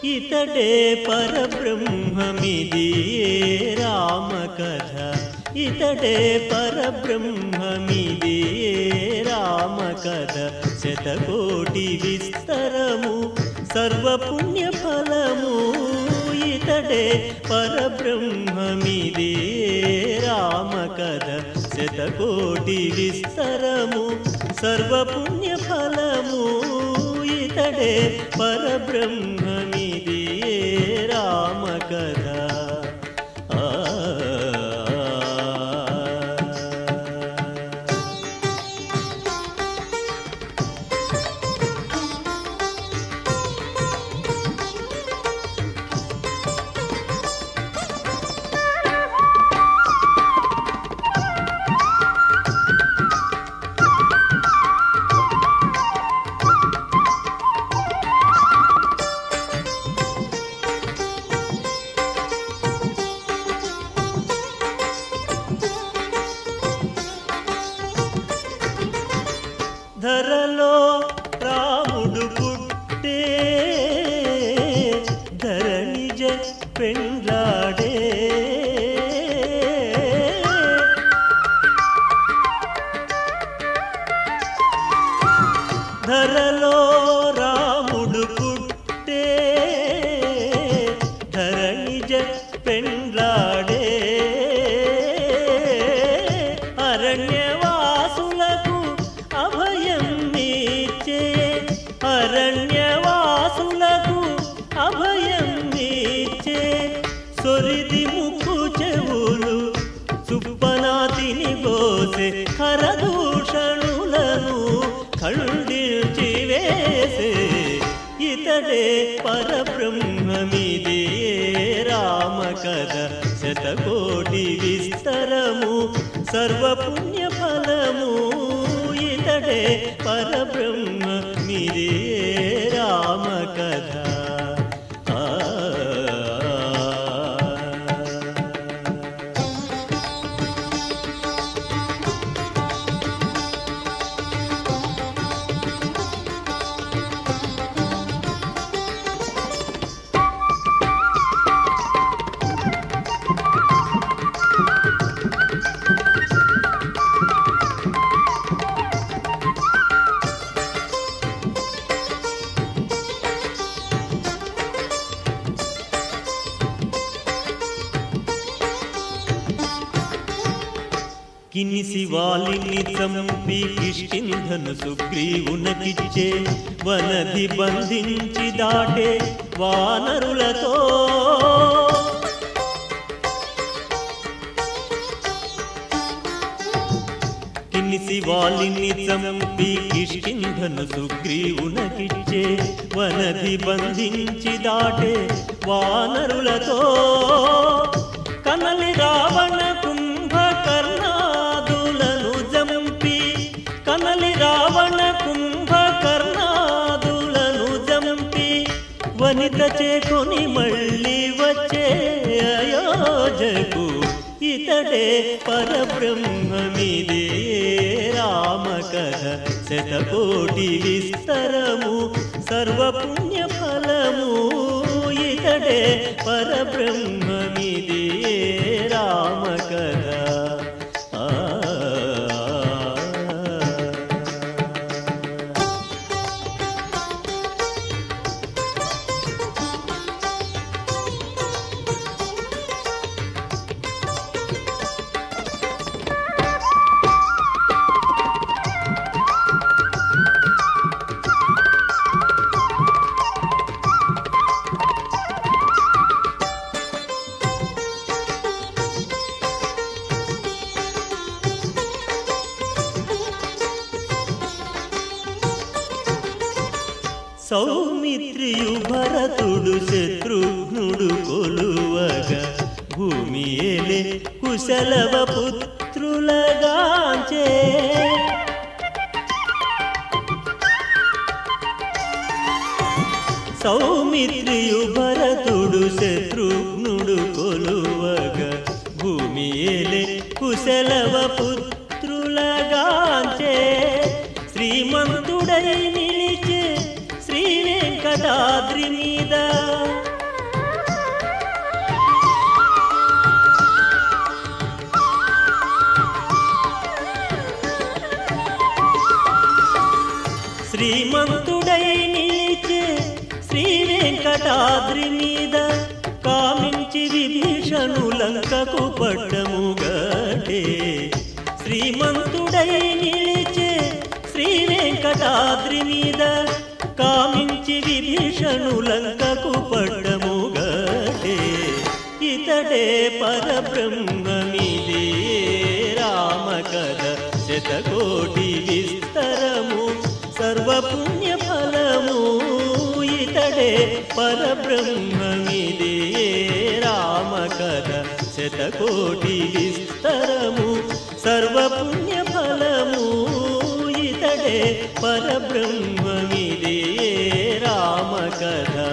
ఇతడే పరబ్రహ్మమిది రామ కథ ఇతడే పరబ్రహ్మమిది రామ కథ శతకోటి విస్తరము సర్వపుణ్య ఫలము ఇతడే పరబ్రహ్మమిది రామ కథ శతకోటి విస్తరము సర్వపుణ్య ఫలము ఇతడే పరబ్రహ్మమిది రామ కథ ఆ ధరలో రాముడు పుట్టే ధరణిజ పెండ్లాడే ధరలో రాముడు పుట్టే ధరణిజ పెండ్లాడే అరణ్యవాసులకు అభయం నీచే అరణ్యవాసులకు అభయం నీచే సొరిది ముక్కు చెవులు సుప్పనాతిని గోసే హరదూషణులను ఖండించి వేసే ఇతడే పరబ్రహ్మమిది రామ కథ శతకోటి విస్తరము సర్వపుణ్య ఫలము ఇతడే పరబ్రహ్మమిది రామ కథ ఆ కినిసి వాలిని చంపి కిష్కింధను సుగ్రీవునకిచ్చే వనది బంధించి దాటే వానరులతో కినిసి వాలిని చంపి కిష్కింధను సుగ్రీవునకిచ్చే వనది బంధించి దాటే వానరులతో కనలి రావణ కుంభకర్ణాదులను జంపి కనలి రావణ కుంభకర్ణాదులను జంపి వనిత చేకొని మళ్ళీ వచ్చే అయోజకు ఇతడే పరబ్రహ్మమిదే రామ కథ శతకోటి విస్తరము సర్వపుణ్య ఫలము ఇతడే పరబ్రహ్మమిదే రామ కథ ఆ సౌమిత్రియు భరతుడు శత్రుఘ్నుడు కొలువగా భూమి ఏలే కుశలవ పుత్రులగాంచే సౌమిత్రియు భరతుడు శత్రుఘ్నుడు కొలువగా భూమి ఏలే కుశలవ పుత్రులగాంచే శ్రీమంతుడై నిలిచే శ్రీ వెంకటాద్రి మీద శ్రీమంతుడై నిలిచే శ్రీ వెంకటాద్రి మీద కామించి విభీషణు లంకకు పట్టముగటే శ్రీమంతుడై నిలిచే శ్రీ వెంకటాద్రి మీద కామించి విభీషణు లంకకు పట్టముగటే ఇతడే పరబ్రహ్మమిదే రామ కథ శతకోటి విస్తరము సర్వపుణ్య ఫలము ఇతడే పరబ్రహ్మమిదే రామ కథ శతకోటి విస్తరము సర్వపుణ్య ఫలము ఇతడే పరబ్రహ్మమిదే రామ కథ